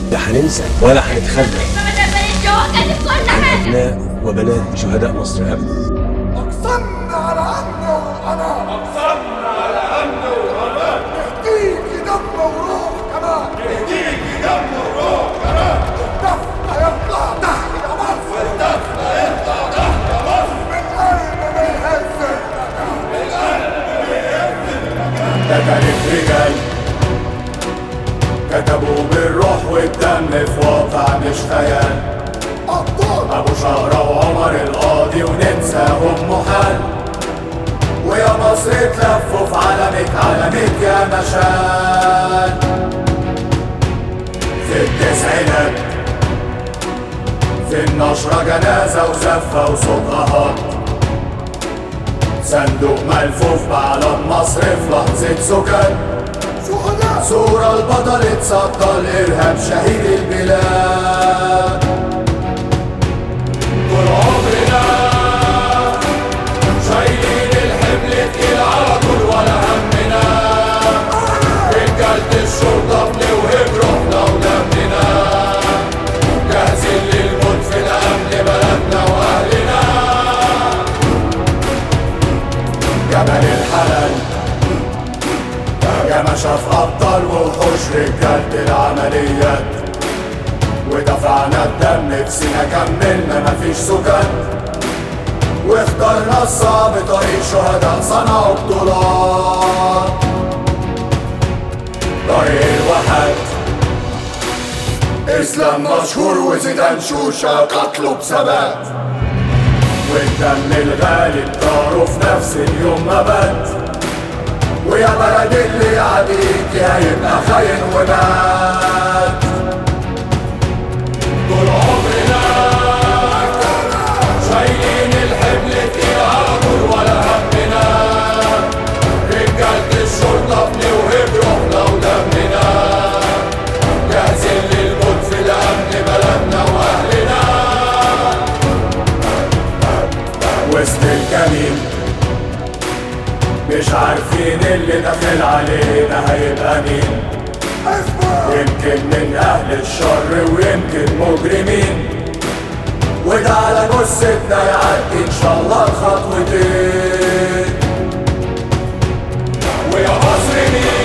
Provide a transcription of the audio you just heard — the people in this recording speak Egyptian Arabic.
لا هننسى ولا هنتخلى ما تقبلش جواك في كل حاجة أبناء وبنات شهداء مصر أبدا أقسمنا على أمن وأمان أقسمنا على أمن وأمان نهديك دم وروح كمان نهديك دم وروح كمان والدفن هيطلع تحت يا مصر والدفن هيطلع تحت يا مصر القلب ما يهز ده كانت رجال كتبوا بالروح والدم في واقع مش خيال أبطال ابو شهرة وعمر القاضي وننساهم محال ويا مصر تلفوا في علمك علمك يا مشال في التسعينات في النشرة جنازة وزفة وصوت قهر صندوق ملفوف بعلم مصر في لحظة سكان شهداء صورة البطل اتصدى الإرهاب شهيد البلاد طول عمرنا شايلين الحمل تقيل على طول ولا همنا رجالة الشرطة بنوهب روحنا ودمنا جاهزين للموت في الأمن بلدنا وأهلنا جبل الحلال يا ما شاف أبطال وحوش رجالة العمليات ودفعنا الدم في سينا كملنا مفيش سكات واخترنا الصعب طريق شهداء صنعوا بطولات طريق الوحد اسلام مشهور وزيدان شوشة قتله بثبات والدم الغالي طاروا في نفس اليوم ما بات ويا بلد اللي عليك هيبقى خاين ومات طول عمرنا شايلين الحمل تقيل على طول ولا همنا رجالة الشرطة بنوهب روحنا ودمنا جاهزين للموت في الأمن بلدنا وأهلنا وسط الجميل مش عارفين اللي داخل علينا هيبقى مين اسمع يمكن من أهل الشر ويمكن مجرمين وده على جثتنا يعدي إن شاء الله الخطوتين ويا مصر مين